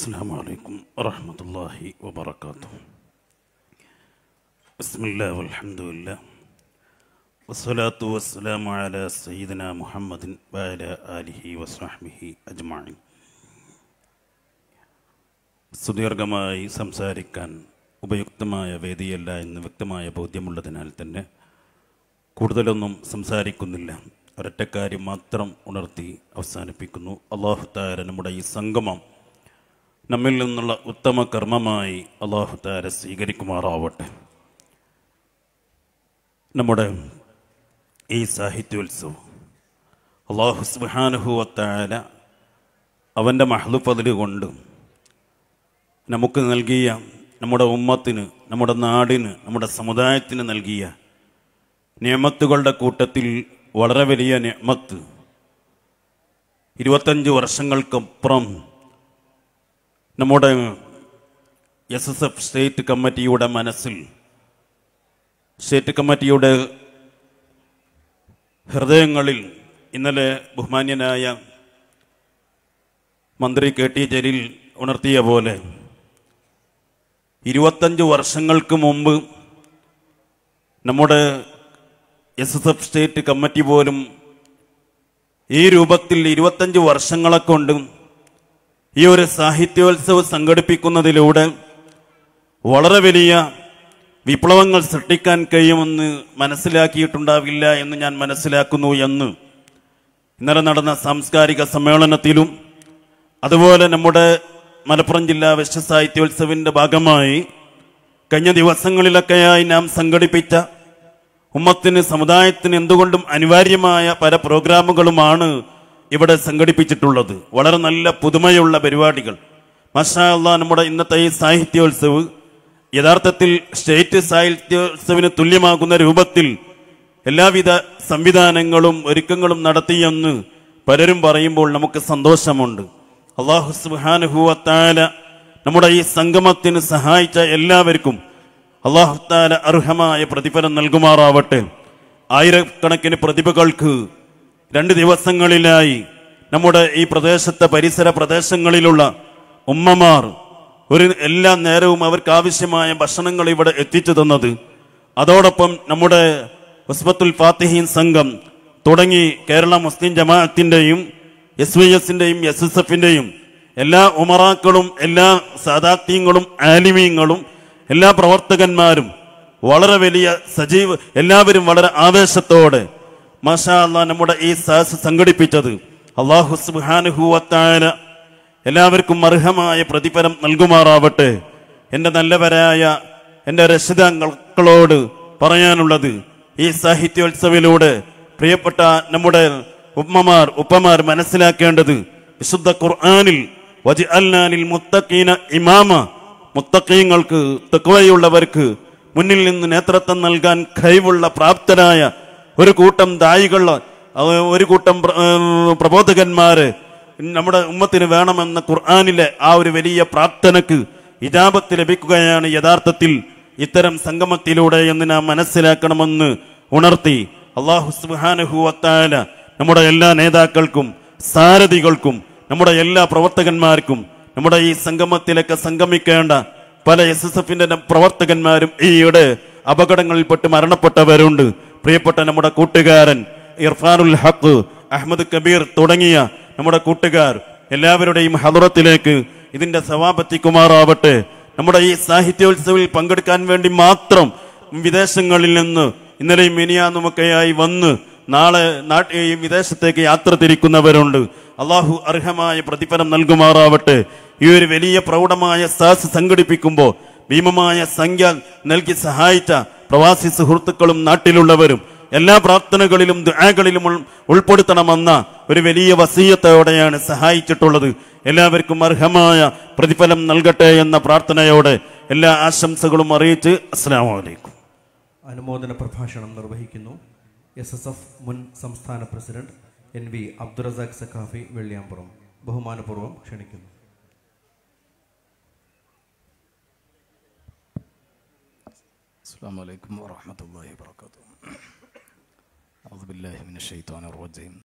السلام عليكم ورحمة الله وبركاته بسم الله والحمد لله والصلاة والسلام على سيدنا محمد وعلى آله وصحبه أجمعين സുദീർഘമായി സംസാരിക്കാൻ ഉപയുക്തമായ വേദിയല്ല എന്ന് വ്യക്തമായ ബോധ്യമുള്ളതിനാൽ തന്നെ കൂടുതലൊന്നും സംസാരിക്കുന്നില്ല ഒരൊറ്റ കാര്യം മാത്രം ഉണർത്തി അവസാനിപ്പിക്കുന്നു അള്ളാഹു താര നമ്മുടെ ഈ സംഗമം നമ്മിൽ നിന്നുള്ള ഉത്തമ കർമ്മമായി അള്ളാഹു താര സ്വീകരിക്കുമാറാവട്ടെ നമ്മുടെ ഈ സാഹിത്യോത്സവം അള്ളാഹു സുബാനുഹുവത്താര അവൻ്റെ മഹ്ലുപ്പതിൽ കൊണ്ട് നമുക്ക് നൽകിയ നമ്മുടെ ഉമ്മത്തിന് നമ്മുടെ നാടിന് നമ്മുടെ സമുദായത്തിന് നൽകിയ നിയമത്തുകളുടെ കൂട്ടത്തിൽ വളരെ വലിയ നിയമത്ത് ഇരുപത്തഞ്ച് വർഷങ്ങൾക്കപ്പുറം നമ്മുടെ എസ് എസ് എഫ് സ്റ്റേറ്റ് കമ്മിറ്റിയുടെ മനസ്സിൽ സ്റ്റേറ്റ് കമ്മിറ്റിയുടെ ഹൃദയങ്ങളിൽ ഇന്നലെ ബഹുമാന്യനായ മന്ത്രി കെ ടി ജലീൽ ഉണർത്തിയ പോലെ ഇരുപത്തഞ്ച് വർഷങ്ങൾക്ക് മുമ്പ് നമ്മുടെ S S F state committee പോലും ഈ രൂപത്തിൽ ഇരുപത്തഞ്ച് വർഷങ്ങളെ കൊണ്ട് ഈ ഒരു സാഹിത്യോത്സവം സംഘടിപ്പിക്കുന്നതിലൂടെ വളരെ വലിയ വിപ്ലവങ്ങൾ സൃഷ്ടിക്കാൻ കഴിയുമെന്ന് മനസ്സിലാക്കിയിട്ടുണ്ടാവില്ല എന്ന് ഞാൻ മനസ്സിലാക്കുന്നു എന്ന് ഇന്നലെ നടന്ന സാംസ്കാരിക സമ്മേളനത്തിലും അതുപോലെ നമ്മുടെ മലപ്പുറം ജില്ലാ വിശ്വ സാഹിത്യോത്സവിൻ്റെ ഭാഗമായി കഴിഞ്ഞ ദിവസങ്ങളിലൊക്കെയായി നാം സംഘടിപ്പിച്ച ഉമ്മത്തിന് സമുദായത്തിന് എന്തുകൊണ്ടും അനിവാര്യമായ പല പ്രോഗ്രാമുകളുമാണ് ഇവിടെ സംഘടിപ്പിച്ചിട്ടുള്ളത് വളരെ നല്ല പുതുമയുള്ള പരിപാടികൾ മഷാ അള്ളാ നമ്മുടെ ഇന്നത്തെ ഈ സാഹിത്യോത്സവ് യഥാർത്ഥത്തിൽ സ്റ്റേറ്റ് സാഹിത്യോത്സവിന് തുല്യമാകുന്ന രൂപത്തിൽ എല്ലാവിധ സംവിധാനങ്ങളും ഒരുക്കങ്ങളും നടത്തിയെന്ന് പലരും പറയുമ്പോൾ നമുക്ക് സന്തോഷമുണ്ട് അള്ളാഹു സുബാനുഹുവത്താല നമ്മുടെ ഈ സംഗമത്തിന് സഹായിച്ച എല്ലാവർക്കും അള്ളാഹുത്താല അർഹമായ പ്രതിഫലം നൽകുമാറാവട്ടെ ആയിരക്കണക്കിന് പ്രതിഭകൾക്ക് രണ്ട് ദിവസങ്ങളിലായി നമ്മുടെ ഈ പ്രദേശത്തെ പരിസര പ്രദേശങ്ങളിലുള്ള ഉമ്മമാർ ഒരു എല്ലാ നേരവും അവർക്ക് ആവശ്യമായ ഭക്ഷണങ്ങൾ ഇവിടെ എത്തിച്ചു തന്നത് അതോടൊപ്പം നമ്മുടെ ഉസ്ബത്തുൽ ഫാത്തിഹീൻ സംഘം തുടങ്ങി കേരള മുസ്ലിം ജമാഅത്തിൻ്റെയും എസ് വൈ എസിൻ്റെയും എസ് എസ് എഫിൻ്റെയും എല്ലാ ഉമറാക്കളും എല്ലാ സാദാത്യങ്ങളും ആലിമീങ്ങളും എല്ലാ പ്രവർത്തകന്മാരും വളരെ വലിയ സജീവ എല്ലാവരും വളരെ ആവേശത്തോടെ മാഷാ അള്ളാ നമ്മുടെ ഈ സാസ് സംഘടിപ്പിച്ചത് അള്ളാഹു സുബാനുഹൂവത്തായ എല്ലാവർക്കും അർഹമായ പ്രതിഫലം നൽകുമാറാവട്ടെ എൻ്റെ നല്ലവരായ എൻ്റെ രക്ഷിതാക്കളോട് പറയാനുള്ളത് ഈ സാഹിത്യോത്സവിലൂടെ പ്രിയപ്പെട്ട നമ്മുടെ ഉമ്മമാർ ഉപ്പമാർ മനസ്സിലാക്കേണ്ടത് വിശുദ്ധ ഖുർആാനിൽ വജി അല്ലാനിൽ മുത്തക്കീന ഇമാമ മുത്തക്കീങ്ങൾക്ക് തെക്കുവയുള്ളവർക്ക് മുന്നിൽ നിന്ന് നേതൃത്വം നൽകാൻ കഴിവുള്ള പ്രാപ്തരായ ഒരു കൂട്ടം ദായികൾ ഒരു കൂട്ടം പ്ര- ഏർ പ്രബോധകന്മാര് നമ്മുടെ ഉമ്മത്തിന് വേണമെന്ന ഖുർആാനിലെ ആ ഒരു വലിയ പ്രാർത്ഥനക്ക് ഇജാബത്ത് ലഭിക്കുകയാണ് യഥാർത്ഥത്തിൽ ഇത്തരം സംഗമത്തിലൂടെ എന്ന് നാം മനസ്സിലാക്കണമെന്ന് ഉണർത്തി അള്ളാഹു സുബാനുഹുവത്താല നമ്മുടെ എല്ലാ നേതാക്കൾക്കും സാരഥികൾക്കും നമ്മുടെ എല്ലാ പ്രവർത്തകന്മാർക്കും നമ്മുടെ ഈ സംഗമത്തിലൊക്കെ സംഗമിക്കേണ്ട പല എസ് എസ് എഫിന്റെ പ്രവർത്തകന്മാരും ഈയിടെ അപകടങ്ങളിൽപ്പെട്ട് മരണപ്പെട്ടവരുണ്ട് പ്രിയപ്പെട്ട നമ്മുടെ കൂട്ടുകാരൻ ഇർഫാനുൽ ഹക്ക് അഹമ്മദ് കബീർ തുടങ്ങിയ നമ്മുടെ കൂട്ടുകാർ എല്ലാവരുടെയും ഹദറത്തിലേക്ക് ഇതിന്റെ സവാപത്തിക്കുമാറാവട്ടെ നമ്മുടെ ഈ സാഹിത്യോത്സവിൽ പങ്കെടുക്കാൻ വേണ്ടി മാത്രം വിദേശങ്ങളിൽ നിന്ന് ഇന്നലെയും മിനിയാന്നുമൊക്കെയായി വന്ന് നാളെ നാട്ടിൽ ഈ വിദേശത്തേക്ക് യാത്ര തിരിക്കുന്നവരുണ്ട് അള്ളാഹു അർഹമായ പ്രതിഫലം നൽകുമാറാവട്ടെ ഈ ഒരു വലിയ പ്രൗഢമായ സാസ് സംഘടിപ്പിക്കുമ്പോൾ ഭീമമായ സംഖ്യ നൽകി സഹായിച്ച പ്രവാസി സുഹൃത്തുക്കളും നാട്ടിലുള്ളവരും എല്ലാ പ്രാർത്ഥനകളിലും ദുആകളിലും ഉൾ- ഉൾപ്പെടുത്തണമെന്ന ഒരു വലിയ വസീയത്തോടെയാണ് സഹായിച്ചിട്ടുള്ളത് എല്ലാവർക്കും അർഹമായ പ്രതിഫലം നൽകട്ടെ എന്ന പ്രാർത്ഥനയോടെ എല്ലാ ആശംസകളും അറിയിച്ച് അസ്സാം വലൈക്കും അനുമോദന പ്രഭാഷണം നിർവഹിക്കുന്നു എസ് എസ് എഫ് മുൻ സംസ്ഥാന president N V Abdurazak Saqafi Velliyampuram ബഹുമാനപൂർവ്വം ക്ഷണിക്കുന്നു السلام عليكم ورحمة الله وبركاته أعوذ بالله من الشيطان الرجيم